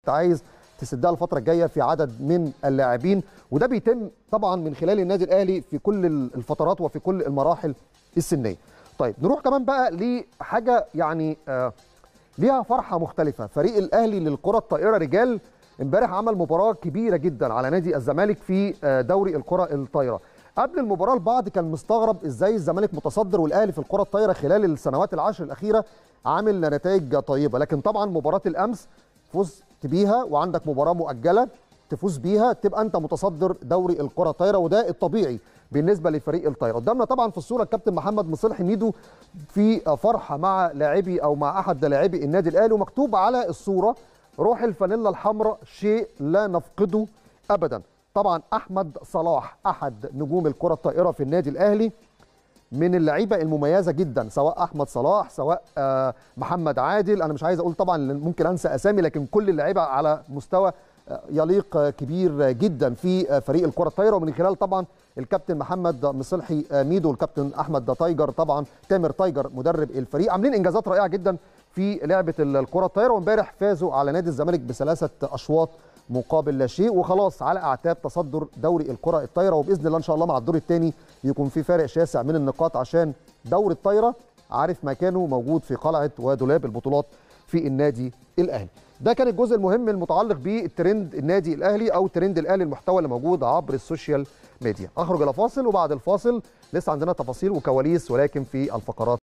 عايز تسدها الفتره الجايه في عدد من اللاعبين وده بيتم طبعا من خلال النادي الاهلي في كل الفترات وفي كل المراحل السنيه. طيب نروح كمان بقى لحاجه يعني آه ليها فرحه مختلفه، فريق الاهلي للكره الطائره رجال امبارح عمل مباراه كبيره جدا على نادي الزمالك في آه دوري الكره الطايره. قبل المباراه البعض كان مستغرب ازاي الزمالك متصدر والاهلي في الكره الطايره خلال السنوات العشر الاخيره عامل نتائج طيبه، لكن طبعا مباراه الامس فزت بيها وعندك مباراه مؤجله تفوز بيها تبقى انت متصدر دوري الكره الطايره وده الطبيعي بالنسبه لفريق الطايره قدامنا طبعا في الصوره الكابتن محمد مصلحي ميدو في فرحه مع لاعبي او مع احد لاعبي النادي الاهلي ومكتوب على الصوره روح الفانيلا الحمراء شيء لا نفقده ابدا طبعا احمد صلاح احد نجوم الكره الطائره في النادي الاهلي من اللعيبه المميزه جدا سواء احمد صلاح سواء محمد عادل انا مش عايز اقول طبعا ممكن انسى اسامي لكن كل اللعيبه على مستوى يليق كبير جدا في فريق الكره الطايره ومن خلال طبعا الكابتن محمد مصلحي ميدو والكابتن احمد تايجر طبعا تامر تايجر مدرب الفريق عاملين انجازات رائعه جدا في لعبه الكره الطايره وامبارح فازوا على نادي الزمالك بثلاثه اشواط مقابل لا شيء وخلاص على اعتاب تصدر دوري الكره الطايره وباذن الله ان شاء الله مع الدور الثاني يكون في فارق شاسع من النقاط عشان دوري الطايره عارف مكانه موجود في قلعه ودولاب البطولات في النادي الاهلي. ده كان الجزء المهم المتعلق بالترند النادي الاهلي او ترند الاهلي المحتوى اللي موجود عبر السوشيال ميديا. اخرج الى فاصل وبعد الفاصل لسه عندنا تفاصيل وكواليس ولكن في الفقرات